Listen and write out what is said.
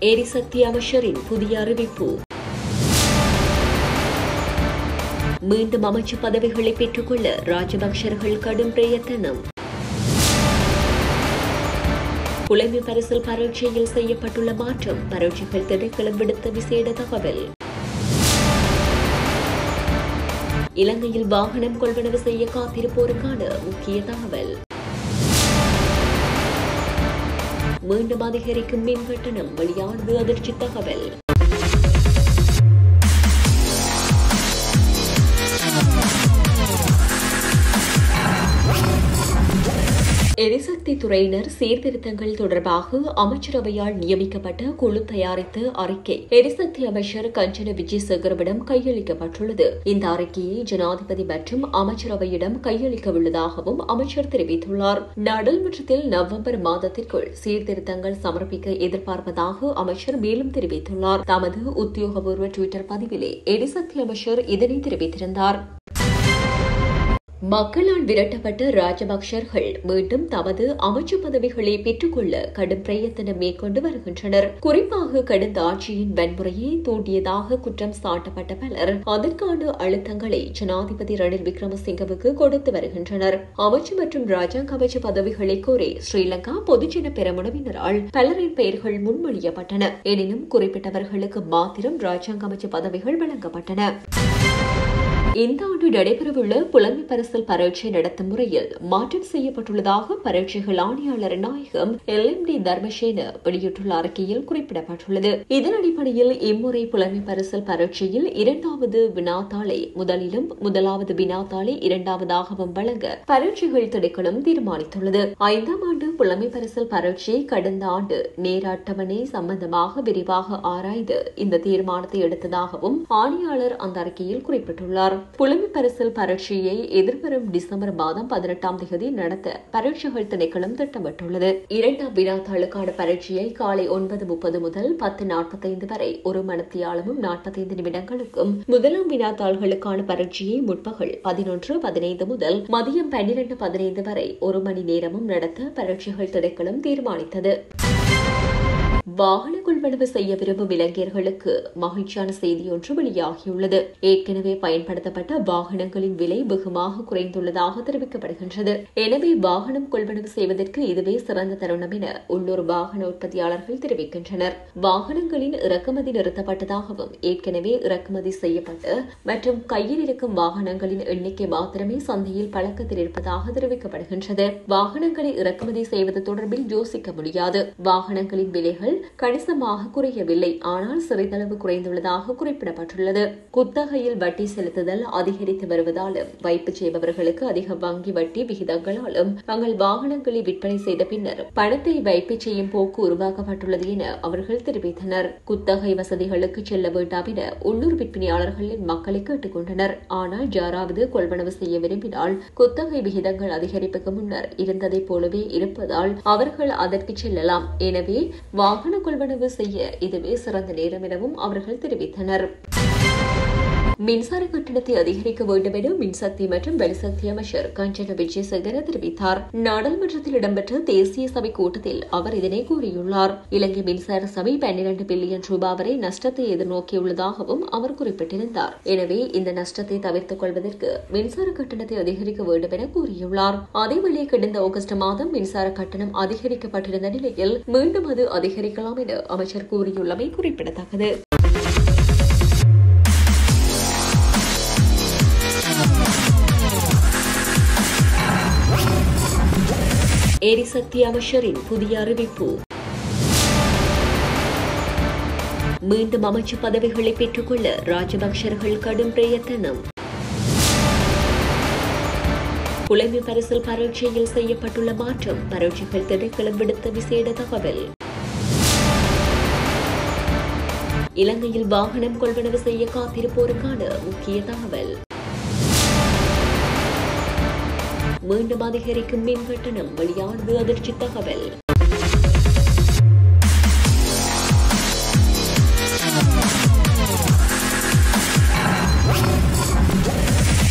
எரிசக்தி அமைச்சரின் புதிய அறிவிப்பு மீண்டும் அமைச்சு பதவிகளை பெற்றுக்கொள்ள ராஜபக்சர்கள் கடும் பிரயத்தனம் புலமை பரிசில் பரீட்சையில் செய்யப்பட்டுள்ள மாற்றம் பரீட்சைகள் திணைக்களம் விடுத்த விசேட தகவல் இலங்கையில் வாகனம் கொள்வனவு செய்ய காத்திருப்போருக்கான முக்கிய தகவல் மீண்டும் அதிகரிக்கும் மின் கட்டணம் வெளியானது அதிர்ச்சி தகவல் எரிசக்தி துறையினர் சீர்திருத்தங்கள் தொடர்பாக அமைச்சரவையால் நியமிக்கப்பட்ட குழு தயாரித்த அறிக்கை எரிசக்தி அமைச்சர் கஞ்சன விஜயசேகரவிடம் கையளிக்கப்பட்டுள்ளது இந்த அறிக்கையை ஜனாதிபதி மற்றும் அமைச்சரவையிடம் கையளிக்கவுள்ளதாகவும் அமைச்சர் தெரிவித்துள்ளார் நாடாளுமன்றத்தில் நவம்பர் மாதத்திற்குள் சீர்திருத்தங்கள் சமர்ப்பிக்க எதிர்பார்ப்பதாக அமைச்சர் மேலும் தெரிவித்துள்ளார் தமது உத்தியோகபூர்வ டுவிட்டர் பதிவிலே எரிசக்தி அமைச்சர் இதனை தெரிவித்திருந்தார் மக்களால் விரட்டப்பட்ட ராஜபக்சர்கள் மீண்டும் தமது அமைச்சு பதவிகளை பெற்றுக்கொள்ள கடும் பிரயத்தனம் மேற்கொண்டு வருகின்றனர் குறிப்பாக கடந்த ஆட்சியின் வன்முறையை தூண்டியதாக குற்றம் சாட்டப்பட்ட பலர் அதற்கான அழுத்தங்களை ஜனாதிபதி ரணில் விக்ரமசிங்கவுக்கு கொடுத்து வருகின்றனர் அமைச்சு மற்றும் ராஜாங்க அமைச்சு பதவிகளை கோரி ஸ்ரீலங்கா பொதுஜன பெரமுனவினரால் பலரின் பெயர்கள் முன்மொழியப்பட்டன எனினும் குறிப்பிட்டவர்களுக்கு மாத்திரம் ராஜாங்க அமைச்சு பதவிகள் வழங்கப்பட்டன இந்த ஆண்டு நடைபெறவுள்ள புலமை பரிசல் பரீட்சை நடத்தும் முறையில் மாற்றம் செய்யப்பட்டுள்ளதாக பரீட்சைகள் ஆணையாளர் நாயகம் எல் எம் டி தர்மசேன வெளியிட்டுள்ள அறிக்கையில் குறிப்பிடப்பட்டுள்ளது இதன் அடிப்படையில் இம்முறை புலமை பரிசல் பரீட்சையில் இரண்டாவது வினாத்தாளை முதலிலும் முதலாவது வினாத்தாளை இரண்டாவதாகவும் வழங்க பரீட்சைகள் திணைக்களம் தீர்மானித்துள்ளது ஐந்தாம் ஆண்டு புலமை பரிசல் பரீட்சை கடந்த ஆண்டு நேர அட்டவணை சம்பந்தமாக விரிவாக ஆராய்ந்து இந்த தீர்மானத்தை எடுத்ததாகவும் ஆணையாளர் அந்த அறிக்கையில் குறிப்பிட்டுள்ளார் புலமை பரிசல் பரீட்சையை எதிர்வரும் டிசம்பர் மாதம் பதினெட்டாம் தேதி நடத்த பரீட்சைகள் திணைக்களம் திட்டமிட்டுள்ளது இரண்டாம் வினாத்தாளுக்கான பரீட்சையை காலை ஒன்பது முப்பது முதல் பத்து நாற்பத்தைந்து வரை ஒரு மணத்தியாலமும் நாற்பத்தைந்து நிமிடங்களுக்கும் முதலாம் வினாத்தாள்களுக்கான பரீட்சையை முற்பகல் பதினொன்று பதினைந்து முதல் மதியம் பன்னிரண்டு பதினைந்து வரை ஒரு மணி நேரமும் நடத்த பரீட்சைகள் திணைக்களம் தீர்மானித்தது வாகன கொள்வனவு செய்ய விரும்பும் இளைஞர்களுக்கு மகிழ்ச்சியான செய்தி ஒன்று வெளியாகியுள்ளது ஏற்கனவே பயன்படுத்தப்பட்ட வாகனங்களின் விலை வெகுமாக குறைந்துள்ளதாக தெரிவிக்கப்படுகின்றது எனவே வாகனம் கொள்வனவு செய்வதற்கு இதுவே சிறந்த தருணம் என உள்ளூர் வாகன உற்பத்தியாளர்கள் தெரிவிக்கின்றனர் வாகனங்களின் இறக்குமதி நிறுத்தப்பட்டதாகவும் ஏற்கனவே இறக்குமதி செய்யப்பட்டு மற்றும் கையில் இருக்கும் வாகனங்களின் எண்ணிக்கை மாத்திரமே சந்தையில் பழக்கத்தில் இருப்பதாக தெரிவிக்கப்படுகின்றது வாகனங்களை இறக்குமதி செய்வது தொடர்பில் யோசிக்க முடியாது வாகனங்களின் விலைகள் கணிசமாக குறையவில்லை ஆனால் சிறிதளவு குறைந்துள்ளதாக குறிப்பிடப்பட்டுள்ளது குத்தகையில் வட்டி செலுத்துதல் அதிகரித்து வருவதாலும் வைப்பு செய்பவர்களுக்கு அதிக வங்கி வட்டி விகிதங்களாலும் தங்கள் வாகனங்களை விற்பனை செய்த பின்னர் பணத்தை வைப்பு செய்யும் போக்கு உருவாக்கப்பட்டுள்ளது என அவர்கள் தெரிவித்தனர் குத்தகை வசதிகளுக்கு செல்ல வேண்டாம் என உள்ளூர் விற்பனையாளர்களின் மக்களை கேட்டுக் கொண்டனர் ஆனால் யாராவது கொள்வனவு செய்ய விரும்பினால் குத்தகை விகிதங்கள் அதிகரிப்புக்கு முன்னர் இருந்ததைப் போலவே இருப்பதால் அவர்கள் அதற்கு செல்லலாம் எனவே வாகன கொள்வனவு செய்ய இதுவே சிறந்த நேரம் எனவும் அவர்கள் தெரிவித்தனர் மின்சார கட்டணத்தை அதிகரிக்க வேண்டும் என மின்சக்தி மற்றும் வெளிசக்தி அமைச்சர் கஞ்சன விஜயசேகர தெரிவித்தார் நாடாளுமன்றத்தில் இடம்பெற்ற தேசிய சபை கூட்டத்தில் அவர் இதனை கூறியுள்ளார் இலங்கை மின்சார சபை பன்னிரண்டு பில்லியன் ரூபாய் வரை நஷ்டத்தை எதிர்நோக்கியுள்ளதாகவும் அவர் குறிப்பிட்டிருந்தார் எனவே இந்த நஷ்டத்தை தவிர்த்துக் கொள்வதற்கு மின்சார கட்டணத்தை அதிகரிக்க வேண்டும் என கூறியுள்ளார் அதேவேளை கடந்த ஆகஸ்ட் மாதம் மின்சார கட்டணம் அதிகரிக்கப்பட்டிருந்த நிலையில் மீண்டும் அது அதிகரிக்கலாம் என அமைச்சர் கூறியுள்ளமை குறிப்பிடத்தக்கது எரிசக்தி அமைச்சரின் புதிய அறிவிப்பு மீண்டும் அமைச்சு பதவிகளை பெற்றுக்கொள்ள ராஜபக்சர்கள் கடும் பிரயத்தனம் புலமை பரிசில் பரீட்சையில் செய்யப்பட்டுள்ள மாற்றம் பரீட்சைகள் திணைக்களம் விடுத்த விசேட தகவல் இலங்கையில் வாகனம் கொள்வனவு செய்ய காத்திருப்போருக்கான முக்கிய தகவல் மீண்டும் அதிகரிக்கும் மின் கட்டணம் வெளியானது அதிர்ச்சி தகவல்